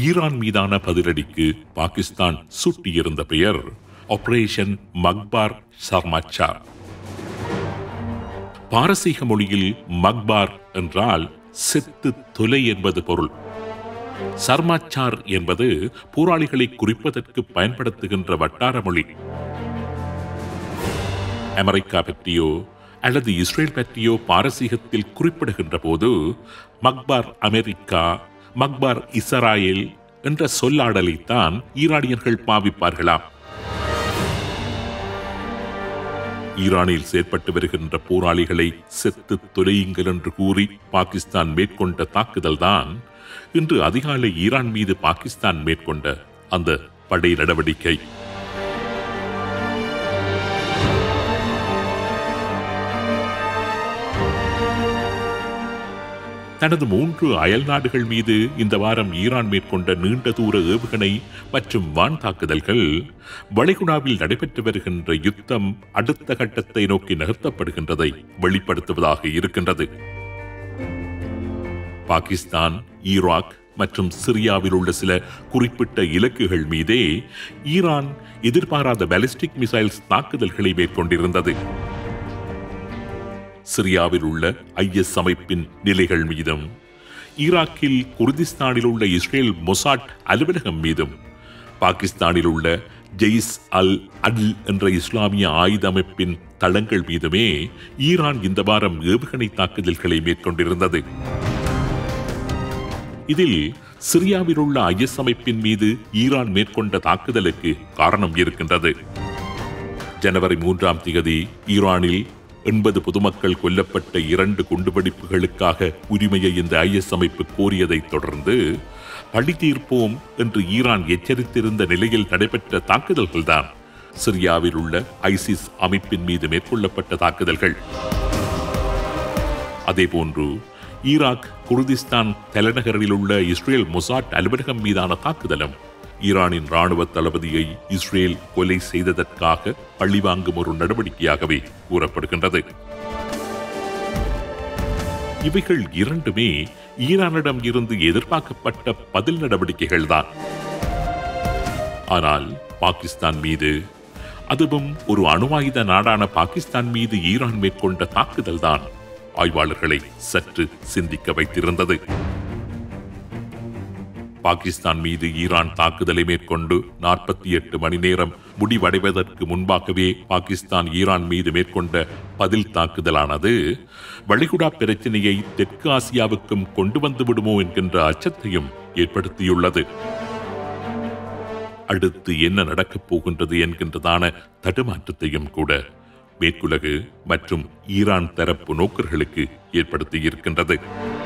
Iran மீதான பதிலடிக்கு பாகிஸ்தான் சூட்டியிருந்த பெயர் operation மக்பார் சர்மாச்சா பாரசீக மொழியில் மக்பார் என்றால் செத்து தொலை என்பது பொருள் சர்மாச்சார் என்பது போராளிகளை குறிப்பதற்கு பயன்படுத்துகின்ற வட்டார மொழி அமெரிக்கா பற்றியோ அல்லது இஸ்ரேல் பற்றியோ பாரசீகத்தில் குறிப்பிடுகின்ற போது மக்பார் அமெரிக்கா மக்பார் இஸ்ராயேல் என்ற சொல்லாடலைத்தான் ஈரானியர்கள் பாவிப்பார்களாம் ஈரானில் செயற்பட்டு வருகின்ற போராளிகளை செத்து தொலையுங்கள் என்று கூறி பாகிஸ்தான் மேற்கொண்ட தாக்குதல்தான் இன்று அதிகாலை ஈரான் மீது பாகிஸ்தான் மேற்கொண்ட அந்த படை நடவடிக்கை தனது மூன்று அயல் நாடுகள் மீது இந்த வாரம் ஈரான் மேற்கொண்ட நீண்ட தூர ஏவுகணை மற்றும் வான் தாக்குதல்கள் வளைகுடாவில் நடைபெற்று வருகின்ற யுத்தம் அடுத்த கட்டத்தை நோக்கி நகர்த்தப்படுகின்றதை வெளிப்படுத்துவதாக இருக்கின்றது பாகிஸ்தான் ஈராக் மற்றும் சிரியாவில் உள்ள சில குறிப்பிட்ட இலக்குகள் மீதே ஈரான் எதிர்பாராத பாலிஸ்டிக் மிசைல்ஸ் தாக்குதல்களை மேற்கொண்டிருந்தது சிரியாவில் உள்ள ஐஎஸ் அமைப்பின் நிலைகள் மீதும் ஈராக்கில் குர்திஸ்தானில் உள்ள இஸ்ரேல் மொசாட் அலுவலகம் மீதும் பாகிஸ்தானில் உள்ள ஜெய்ஸ் அல் அடில் என்ற இஸ்லாமிய ஆயுத அமைப்பின் தளங்கள் மீதுமே ஈரான் இந்த வாரம் ஏவுகணை தாக்குதல்களை மேற்கொண்டிருந்தது இதில் சிரியாவில் உள்ள ஐஎஸ் அமைப்பின் மீது ஈரான் மேற்கொண்ட தாக்குதலுக்கு காரணம் இருக்கின்றது ஜனவரி மூன்றாம் தேதி ஈரானில் எண்பது பொதுமக்கள் கொல்லப்பட்ட இரண்டு குண்டுவெடிப்புகளுக்காக உரிமையை இந்த ஐஎஸ் அமைப்பு கோரியதைத் தொடர்ந்து பழி தீர்ப்போம் என்று ஈரான் எச்சரித்திருந்த நிலையில் நடைபெற்ற தாக்குதல்கள்தான் சிரியாவில் உள்ள ஐசிஸ் அமைப்பின் மீது மேற்கொள்ளப்பட்ட தாக்குதல்கள் அதேபோன்று ஈராக் குர்திஸ்தான் தலைநகரில் உள்ள இஸ்ரேல் மொசாட் அலுவலகம் மீதான தாக்குதலும் ஈரானின் ராணுவ தளபதியை இஸ்ரேல் கொலை செய்ததற்காக பழிவாங்கும் ஒரு நடவடிக்கையாகவே கூறப்படுகின்றது இவைகள் இரண்டுமே ஈரானிடம் இருந்து எதிர்பார்க்கப்பட்ட பதில் நடவடிக்கைகள்தான் ஆனால் பாகிஸ்தான் மீது அதுவும் ஒரு அணுவாயுத நாடான பாகிஸ்தான் மீது ஈரான் மேற்கொண்ட தாக்குதல்தான் ஆய்வாளர்களை சற்று சிந்திக்க வைத்திருந்தது பாகிஸ்தான் மீது ஈரான் தாக்குதலை மேற்கொண்டு நாற்பத்தி எட்டு மணி நேரம் முடிவடைவதற்கு முன்பாகவே பாகிஸ்தான் ஈரான் மீது மேற்கொண்ட பதில் தாக்குதலானது வளைகுடா பிரச்சினையை தெற்கு ஆசியாவுக்கும் கொண்டு வந்து விடுமோ என்கின்ற அச்சத்தையும் ஏற்படுத்தியுள்ளது அடுத்து என்ன நடக்கப் போகின்றது என்கின்றதான தடுமாற்றத்தையும் கூட மேற்குலகு மற்றும் ஈரான் தரப்பு நோக்கர்களுக்கு ஏற்படுத்தியிருக்கின்றது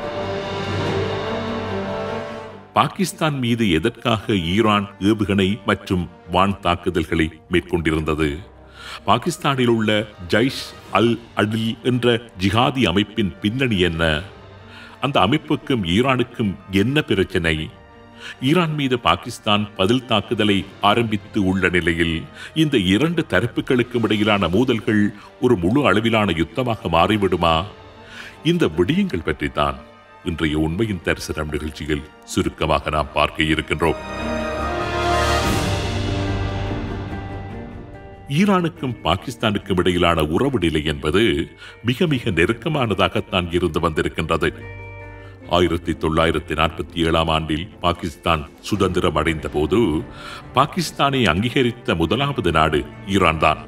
பாகிஸ்தான் மீது எதற்காக ஈரான் ஏவுகணை மற்றும் வான் தாக்குதல்களை மேற்கொண்டிருந்தது பாகிஸ்தானில் உள்ள ஜைஷ் அல் அடில் என்ற ஜிஹாதி அமைப்பின் பின்னணி என்ன அந்த அமைப்புக்கும் ஈரானுக்கும் என்ன பிரச்சனை ஈரான் மீது பாகிஸ்தான் பதில் தாக்குதலை ஆரம்பித்து உள்ள நிலையில் இந்த இரண்டு தரப்புகளுக்கும் இடையிலான மோதல்கள் ஒரு முழு அளவிலான யுத்தமாக மாறிவிடுமா இந்த விடயங்கள் பற்றித்தான் இன்றைய உண்மையின் தரிசனம் நிகழ்ச்சியில் சுருக்கமாக நாம் பார்க்க இருக்கின்றோம் ஈரானுக்கும் பாகிஸ்தானுக்கும் இடையிலான உறவு நிலை என்பது மிக மிக நெருக்கமானதாகத்தான் இருந்து வந்திருக்கின்றது ஆயிரத்தி தொள்ளாயிரத்தி நாற்பத்தி ஏழாம் ஆண்டில் பாகிஸ்தான் சுதந்திரம் அடைந்த போது பாகிஸ்தானை அங்கீகரித்த முதலாவது நாடு ஈரான் தான்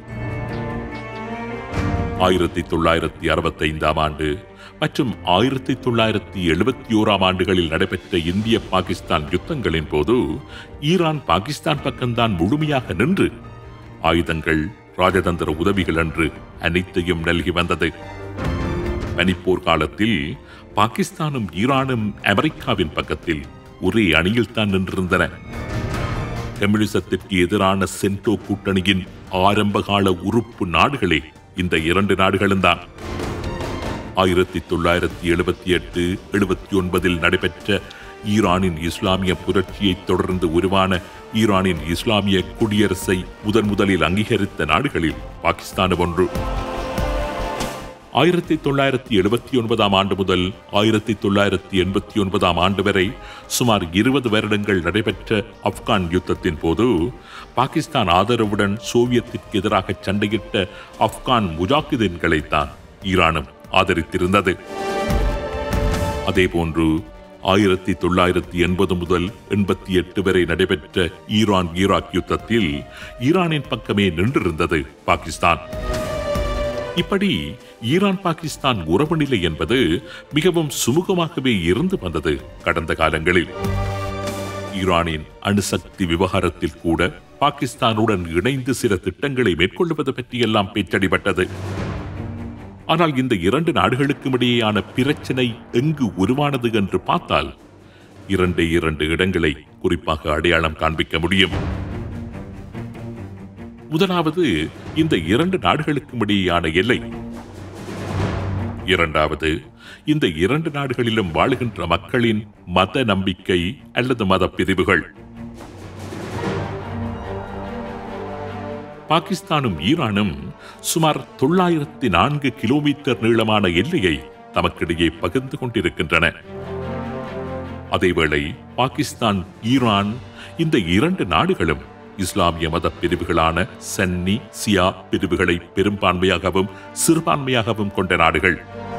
ஆயிரத்தி தொள்ளாயிரத்தி அறுபத்தைந்தாம் ஆண்டு மற்றும் ஆயிரத்தி தொள்ளாயிரத்தி எழுபத்தி ஓராம் ஆண்டுகளில் நடைபெற்ற இந்திய பாகிஸ்தான் யுத்தங்களின் போது ஈரான் பாகிஸ்தான் பக்கம்தான் முழுமையாக நின்று ஆயுதங்கள் ராஜதந்திர உதவிகள் என்று அனைத்தையும் நல்கி வந்தது பனிப்போர் காலத்தில் பாகிஸ்தானும் ஈரானும் அமெரிக்காவின் பக்கத்தில் ஒரே அணியில் தான் நின்றிருந்தன கம்யூனிசத்திற்கு எதிரான சென்டோ கூட்டணியின் ஆரம்பகால உறுப்பு நாடுகளே இந்த இரண்டு நாடுகளும் தான் ஆயிரத்தி தொள்ளாயிரத்தி எழுபத்தி எட்டு எழுபத்தி ஒன்பதில் நடைபெற்ற ஈரானின் இஸ்லாமிய புரட்சியை தொடர்ந்து உருவான ஈரானின் இஸ்லாமிய குடியரசை முதன் முதலில் அங்கீகரித்த நாடுகளில் பாகிஸ்தான் ஒன்று ஆயிரத்தி தொள்ளாயிரத்தி எழுபத்தி ஒன்பதாம் ஆண்டு முதல் ஆயிரத்தி தொள்ளாயிரத்தி எண்பத்தி ஒன்பதாம் ஆண்டு வரை சுமார் இருபது வருடங்கள் நடைபெற்ற ஆப்கான் யுத்தத்தின் போது பாகிஸ்தான் ஆதரவுடன் சோவியத்திற்கு எதிராக சண்டையிட்ட ஆப்கான் முஜாகிதீன்களைத்தான் ஈரானும் ஆதரித்திருந்தது அதேபோன்று ஆயிரத்தி தொள்ளாயிரத்தி எண்பது முதல் எண்பத்தி எட்டு வரை நடைபெற்ற ஈரான் ஈராக் யுத்தத்தில் ஈரானின் பக்கமே நின்றிருந்தது பாகிஸ்தான் இப்படி ஈரான் பாகிஸ்தான் உறவு நிலை என்பது மிகவும் சுமூகமாகவே இருந்து வந்தது கடந்த காலங்களில் ஈரானின் அணுசக்தி விவகாரத்தில் கூட பாகிஸ்தானுடன் இணைந்து சில திட்டங்களை மேற்கொள்வது பற்றியெல்லாம் பேச்சடிபட்டது ஆனால் இந்த இரண்டு நாடுகளுக்கும் இடையேயான பிரச்சனை எங்கு உருவானது என்று பார்த்தால் இரண்டே இரண்டு இடங்களை குறிப்பாக அடையாளம் காண்பிக்க முடியும் முதலாவது இந்த இரண்டு நாடுகளுக்கும் இடையேயான எல்லை இரண்டாவது இந்த இரண்டு நாடுகளிலும் வாழுகின்ற மக்களின் மத நம்பிக்கை அல்லது மத பிரிவுகள் பாகிஸ்தானும் ஈரானும் சுமார் தொள்ளாயிரத்தி நான்கு கிலோமீட்டர் நீளமான எல்லையை தமக்கிடையே பகிர்ந்து கொண்டிருக்கின்றன அதேவேளை பாகிஸ்தான் ஈரான் இந்த இரண்டு நாடுகளும் இஸ்லாமிய மத பிரிவுகளான சன்னி சியா பிரிவுகளை பெரும்பான்மையாகவும் சிறுபான்மையாகவும் கொண்ட நாடுகள்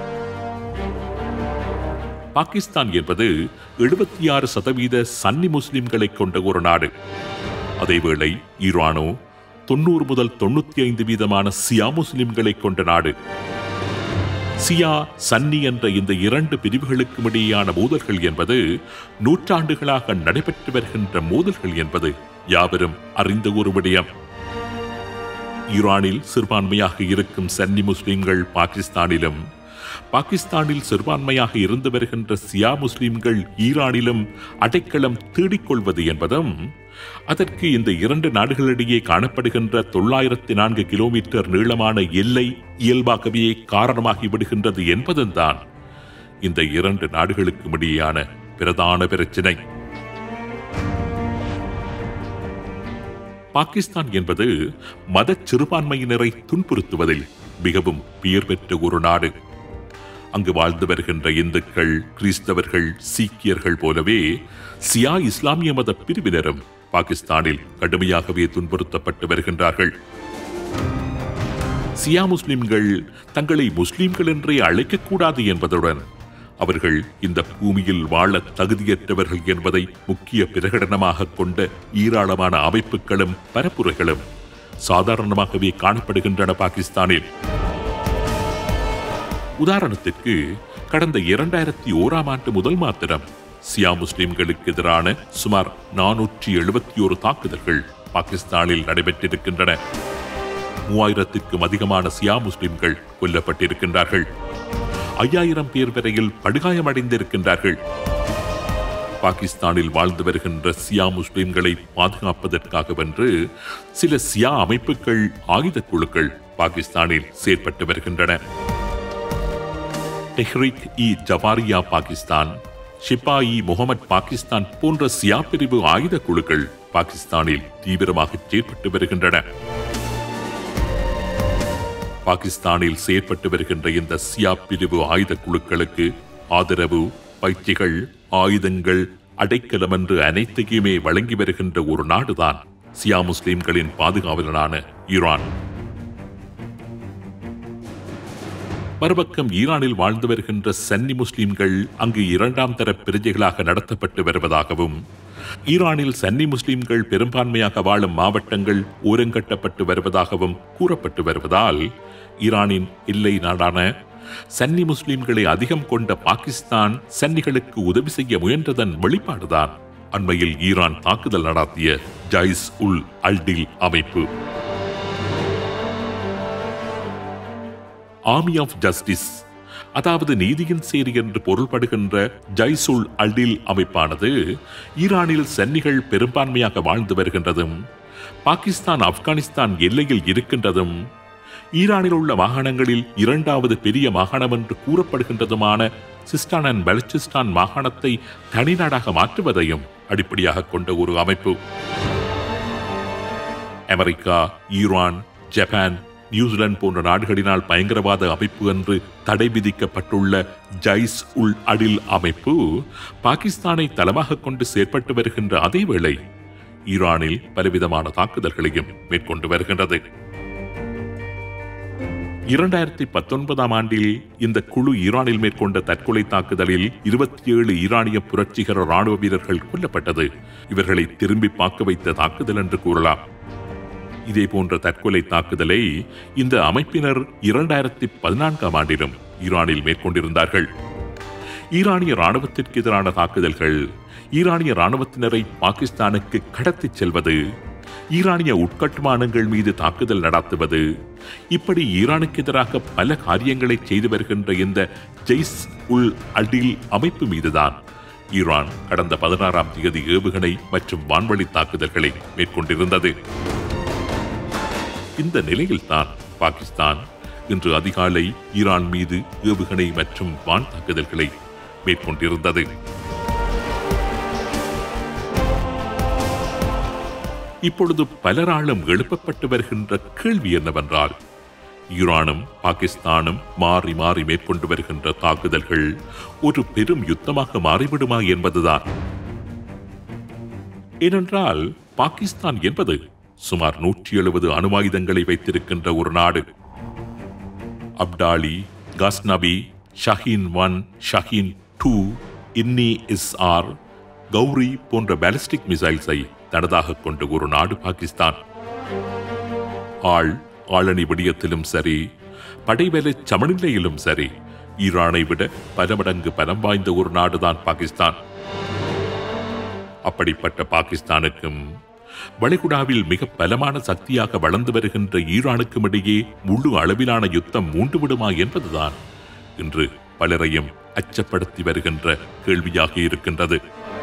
பாகிஸ்தான் என்பது எழுபத்தி ஆறு சதவீத சன்னி முஸ்லிம்களை கொண்ட ஒரு நாடு அதேவேளை ஈரானோ தொண்ணூறு முதல் தொண்ணூத்தி ஐந்து வீதமான சியா முஸ்லிம்களை கொண்ட நாடு சியா சன்னி என்ற இந்த இரண்டு பிரிவுகளுக்கும் இடையேயான மோதல்கள் என்பது நூற்றாண்டுகளாக நடைபெற்று வருகின்ற மோதல்கள் என்பது யாவரும் அறிந்த ஒரு விடயம் ஈரானில் சிறுபான்மையாக இருக்கும் சன்னி முஸ்லிம்கள் பாகிஸ்தானிலும் பாகிஸ்தானில் சிறுபான்மையாக இருந்து வருகின்ற சியா முஸ்லிம்கள் ஈரானிலும் அடைக்கலம் தேடிக்கொள்வது என்பதும் அதற்கு இந்த இரண்டு நாடுகளிடையே காணப்படுகின்ற தொள்ளாயிரத்தி நான்கு கிலோமீட்டர் நீளமான எல்லை இயல்பாகவே காரணமாகி விடுகின்றது என்பதும் தான் இந்த இரண்டு நாடுகளுக்கும் இடையேயான பிரதான பிரச்சினை பாகிஸ்தான் என்பது மத சிறுபான்மையினரை துன்புறுத்துவதில் மிகவும் பெயர் பெற்ற ஒரு நாடு அங்கு வாழ்ந்து வருகின்ற இந்துக்கள் கிறிஸ்தவர்கள் சீக்கியர்கள் போலவே சியா இஸ்லாமிய மத பிரிவினரும் பாகிஸ்தானில் கடுமையாகவே துன்புறுத்தப்பட்டு வருகின்றார்கள் சியா முஸ்லிம்கள் தங்களை முஸ்லிம்கள் என்றே அழைக்கக்கூடாது என்பதுடன் அவர்கள் இந்த பூமியில் வாழ தகுதியற்றவர்கள் என்பதை முக்கிய பிரகடனமாக கொண்ட ஏராளமான அமைப்புகளும் பரப்புரைகளும் சாதாரணமாகவே காணப்படுகின்றன பாகிஸ்தானில் உதாரணத்திற்கு கடந்த இரண்டாயிரத்தி ஓராம் ஆண்டு முதல் மாத்திரம் சியா முஸ்லிம்களுக்கு எதிரான சுமார் நானூற்றி எழுபத்தி ஒரு தாக்குதல்கள் பாகிஸ்தானில் நடைபெற்றிருக்கின்றன மூவாயிரத்திற்கும் அதிகமான சியா முஸ்லிம்கள் கொல்லப்பட்டிருக்கின்றார்கள் ஐயாயிரம் பேர் வரையில் படுகாயமடைந்திருக்கின்றார்கள் பாகிஸ்தானில் வாழ்ந்து வருகின்ற சியா முஸ்லிம்களை பாதுகாப்பதற்காகவென்று சில சியா அமைப்புகள் ஆயுத குழுக்கள் பாகிஸ்தானில் செயற்பட்டு வருகின்றன டெஹ்ரிக் இ ஜவாரியா பாகிஸ்தான் ஷிபாயி முகமது பாகிஸ்தான் போன்ற சியா பிரிவு ஆயுத குழுக்கள் பாகிஸ்தானில் தீவிரமாக செயற்பட்டு வருகின்றன பாகிஸ்தானில் செயற்பட்டு வருகின்ற இந்த சியா பிரிவு ஆயுத குழுக்களுக்கு ஆதரவு பயிற்சிகள் ஆயுதங்கள் அடைக்கலம் என்று அனைத்தையுமே வழங்கி வருகின்ற ஒரு நாடுதான் சியா முஸ்லிம்களின் பாதுகாவலனான ஈரான் மறுபக்கம் ஈரானில் வாழ்ந்து வருகின்ற சன்னி முஸ்லிம்கள் அங்கு இரண்டாம் தர பிரஜைகளாக நடத்தப்பட்டு வருவதாகவும் ஈரானில் சன்னி முஸ்லிம்கள் பெரும்பான்மையாக வாழும் மாவட்டங்கள் ஓரங்கட்டப்பட்டு வருவதாகவும் கூறப்பட்டு வருவதால் ஈரானின் எல்லை நாடான சன்னி முஸ்லிம்களை அதிகம் கொண்ட பாகிஸ்தான் சன்னிகளுக்கு உதவி செய்ய முயன்றதன் வெளிப்பாடுதான் அண்மையில் ஈரான் தாக்குதல் நடாத்திய ஜைஸ் உல் அல்டில் அமைப்பு ஆர்மி ஆஃப் ஜஸ்டிஸ் அதாவது நீதியின் சேரி என்று பொருள்படுகின்ற ஜைசுல் அல்டில் அமைப்பானது ஈரானில் சன்னிகள் பெரும்பான்மையாக வாழ்ந்து வருகின்றதும் பாகிஸ்தான் ஆப்கானிஸ்தான் எல்லையில் இருக்கின்றதும் ஈரானில் உள்ள மாகாணங்களில் இரண்டாவது பெரிய மாகாணம் என்று கூறப்படுகின்றதுமான சிஸ்டான் அண்ட் பலுச்சிஸ்தான் மாகாணத்தை தனிநாடாக மாற்றுவதையும் அடிப்படையாக கொண்ட ஒரு அமைப்பு அமெரிக்கா ஈரான் ஜப்பான் நியூசிலாந்து போன்ற நாடுகளினால் பயங்கரவாத அமைப்பு என்று தடை விதிக்கப்பட்டுள்ள ஜைஸ் உல் அடில் அமைப்பு பாகிஸ்தானை தளமாக கொண்டு செயற்பட்டு வருகின்ற அதே வேளை ஈரானில் பலவிதமான தாக்குதல்களையும் மேற்கொண்டு வருகின்றது இரண்டாயிரத்தி பத்தொன்பதாம் ஆண்டில் இந்த குழு ஈரானில் மேற்கொண்ட தற்கொலை தாக்குதலில் இருபத்தி ஏழு ஈரானிய புரட்சிகர ராணுவ வீரர்கள் கொல்லப்பட்டது இவர்களை திரும்பி பார்க்க வைத்த தாக்குதல் என்று கூறலாம் இதே போன்ற தற்கொலை தாக்குதலை இந்த அமைப்பினர் இரண்டாயிரத்தி பதினான்காம் ஆண்டிலும் ஈரானில் மேற்கொண்டிருந்தார்கள் ஈரானிய ராணுவத்திற்கு எதிரான தாக்குதல்கள் ஈரானிய ராணுவத்தினரை பாகிஸ்தானுக்கு கடத்திச் செல்வது ஈரானிய உட்கட்டுமானங்கள் மீது தாக்குதல் நடத்துவது இப்படி ஈரானுக்கு எதிராக பல காரியங்களை செய்து வருகின்ற இந்த ஜெய்ஸ் உல் அடில் அமைப்பு மீதுதான் ஈரான் கடந்த பதினாறாம் தேதி ஏவுகணை மற்றும் வான்வழி தாக்குதல்களை மேற்கொண்டிருந்தது இந்த நிலையில்தான் பாகிஸ்தான் இன்று அதிகாலை ஈரான் மீது ஏவுகணை மற்றும் வான் தாக்குதல்களை மேற்கொண்டிருந்தது இப்பொழுது பலராலும் எழுப்பப்பட்டு வருகின்ற கேள்வி என்னவென்றால் ஈரானும் பாகிஸ்தானும் மாறி மாறி மேற்கொண்டு வருகின்ற தாக்குதல்கள் ஒரு பெரும் யுத்தமாக மாறிவிடுமா என்பதுதான் ஏனென்றால் பாகிஸ்தான் என்பது சுமார் நூற்றி எழுபது அணுவாயுதங்களை வைத்திருக்கின்ற ஒரு நாடு அப்டாலி காஸ்னபி ஷஹீன் ஒன் ஷஹீன் டூ இன்னி இஸ் ஆர் கௌரி போன்ற பாலிஸ்டிக் மிசைல்ஸை தனதாக கொண்ட ஒரு நாடு பாகிஸ்தான் ஆள் ஆளணி விடயத்திலும் சரி படைவேலை சமநிலையிலும் சரி ஈரானை விட பல மடங்கு பலம் வாய்ந்த ஒரு நாடுதான் பாகிஸ்தான் அப்படிப்பட்ட பாகிஸ்தானுக்கும் வளைகுடாவில் மிக பலமான சக்தியாக வளர்ந்து வருகின்ற ஈரானுக்கும் இடையே முழு அளவிலான யுத்தம் மூண்டுவிடுமா என்பதுதான் இன்று பலரையும் அச்சப்படுத்தி வருகின்ற கேள்வியாக இருக்கின்றது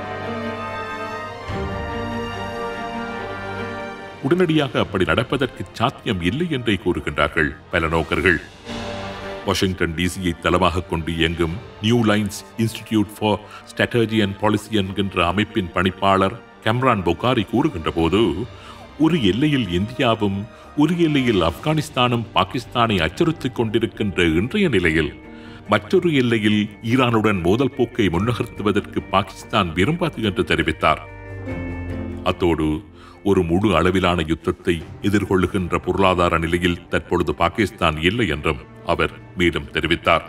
உடனடியாக அப்படி நடப்பதற்கு சாத்தியம் இல்லை என்றே கூறுகின்றார்கள் பல நோக்கர்கள் வாஷிங்டன் டிசியை தளமாக கொண்டு இயங்கும் New Lines Institute for Strategy and Policy என்கின்ற அமைப்பின் பணிப்பாளர் கம்ரான் பொகாரி கூறுகின்ற போது ஒரு எல்லையில் இந்தியாவும் ஒரு எல்லையில் ஆப்கானிஸ்தானும் பாகிஸ்தானை அச்சுறுத்திக் கொண்டிருக்கின்ற இன்றைய நிலையில் மற்றொரு எல்லையில் ஈரானுடன் மோதல் போக்கை முன்னகர்த்துவதற்கு பாகிஸ்தான் விரும்பாது என்று தெரிவித்தார் அத்தோடு ஒரு முழு அளவிலான யுத்தத்தை எதிர்கொள்ளுகின்ற பொருளாதார நிலையில் தற்பொழுது பாகிஸ்தான் இல்லை என்றும் அவர் மேலும் தெரிவித்தார்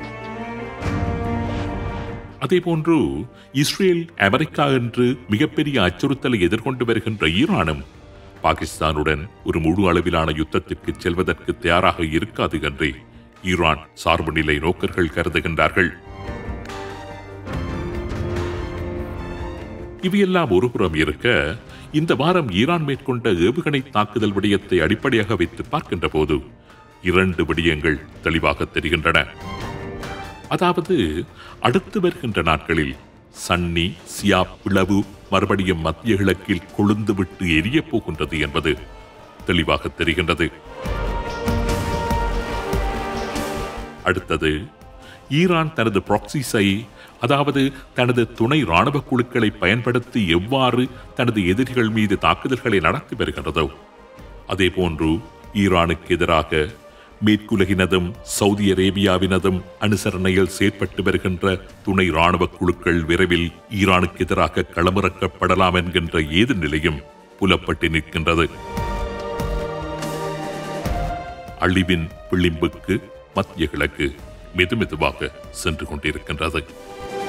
அதேபோன்று இஸ்ரேல் அமெரிக்கா என்று மிகப்பெரிய அச்சுறுத்தலை எதிர்கொண்டு வருகின்ற ஈரானும் பாகிஸ்தானுடன் ஒரு முழு அளவிலான யுத்தத்திற்கு செல்வதற்கு தயாராக இருக்காது என்றே ஈரான் சார்பு நிலை நோக்கர்கள் கருதுகின்றார்கள் இவையெல்லாம் ஒருபுறம் இருக்க இந்த வாரம் ஈரான் மேற்கொண்ட ஏவுகணை தாக்குதல் விடயத்தை அடிப்படையாக வைத்து பார்க்கின்ற போது இரண்டு விடயங்கள் தெளிவாக தெரிகின்றன அதாவது அடுத்து வருகின்ற நாட்களில் சன்னி சியா பிளவு மறுபடியும் மத்திய கிழக்கில் கொழுந்து விட்டு எரியப் போகின்றது என்பது தெளிவாக தெரிகின்றது அடுத்தது ஈரான் தனது ப்ராக்சிஸை அதாவது தனது துணை ராணுவ குழுக்களை பயன்படுத்தி எவ்வாறு தனது எதிரிகள் மீது தாக்குதல்களை நடத்தி வருகின்றதோ அதேபோன்று ஈரானுக்கு எதிராக மேற்குலகினதும் சவுதி அரேபியாவினதும் அனுசரணையில் செயற்பட்டு வருகின்ற துணை ராணுவ குழுக்கள் விரைவில் ஈரானுக்கு எதிராக களமிறக்கப்படலாம் என்கின்ற ஏது நிலையும் புலப்பட்டு நிற்கின்றது அழிவின் விளிம்புக்கு மத்திய கிழக்கு மெதுமெதுவாக சென்று கொண்டிருக்கின்றது